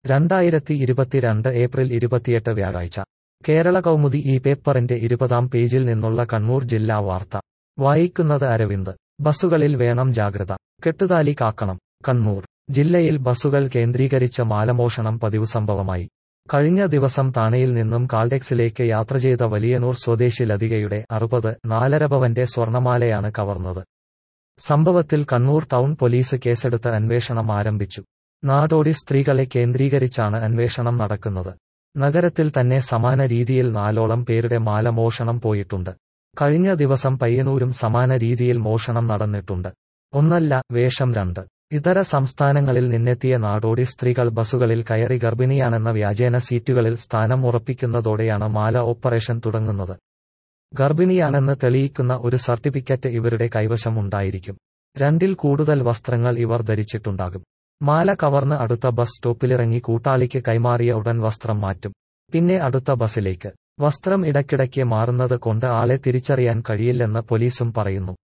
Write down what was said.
രണ്ടായിരത്തി ഇരുപത്തിരണ്ട് ഏപ്രിൽ ഇരുപത്തിയെട്ട് വ്യാഴാഴ്ച കേരള കൗമുദി ഈ പേപ്പറിന്റെ ഇരുപതാം പേജിൽ നിന്നുള്ള കണ്ണൂർ ജില്ലാ വാർത്ത വായിക്കുന്നത് അരവിന്ദ് ബസുകളിൽ വേണം ജാഗ്രത കെട്ടുതാലി കാക്കണം കണ്ണൂർ ജില്ലയിൽ ബസുകൾ കേന്ദ്രീകരിച്ച മാലമോഷണം പതിവ് സംഭവമായി കഴിഞ്ഞ ദിവസം താണയിൽ നിന്നും കാൾടെക്സിലേക്ക് യാത്ര ചെയ്ത വലിയനൂർ സ്വദേശി ലതികയുടെ അറുപത് നാലരപവന്റെ സ്വർണമാലയാണ് കവർന്നത് സംഭവത്തിൽ കണ്ണൂർ ടൗൺ പോലീസ് കേസെടുത്ത് അന്വേഷണം ആരംഭിച്ചു നാടോടി സ്ത്രീകളെ കേന്ദ്രീകരിച്ചാണ് അന്വേഷണം നടക്കുന്നത് നഗരത്തിൽ തന്നെ സമാന രീതിയിൽ നാലോളം പേരുടെ മാല മോഷണം പോയിട്ടുണ്ട് കഴിഞ്ഞ ദിവസം പയ്യന്നൂരും സമാന രീതിയിൽ മോഷണം നടന്നിട്ടുണ്ട് ഒന്നല്ല വേഷം രണ്ട് ഇതര സംസ്ഥാനങ്ങളിൽ നിന്നെത്തിയ നാടോടി സ്ത്രീകൾ ബസുകളിൽ കയറി ഗർഭിണിയാണെന്ന വ്യാജേന സീറ്റുകളിൽ സ്ഥാനം ഉറപ്പിക്കുന്നതോടെയാണ് മാല ഓപ്പറേഷൻ തുടങ്ങുന്നത് ഗർഭിണിയാണെന്ന് തെളിയിക്കുന്ന ഒരു സർട്ടിഫിക്കറ്റ് ഇവരുടെ കൈവശം ഉണ്ടായിരിക്കും രണ്ടിൽ കൂടുതൽ വസ്ത്രങ്ങൾ ഇവർ ധരിച്ചിട്ടുണ്ടാകും മാല കവർന്ന് അടുത്ത ബസ് സ്റ്റോപ്പിലിറങ്ങി കൂട്ടാളിക്ക് കൈമാറിയ ഉടൻ വസ്ത്രം മാറ്റും പിന്നെ അടുത്ത ബസ്സിലേക്ക് വസ്ത്രം ഇടയ്ക്കിടയ്ക്ക് മാറുന്നത് കൊണ്ട് ആളെ തിരിച്ചറിയാൻ കഴിയില്ലെന്ന് പോലീസും പറയുന്നു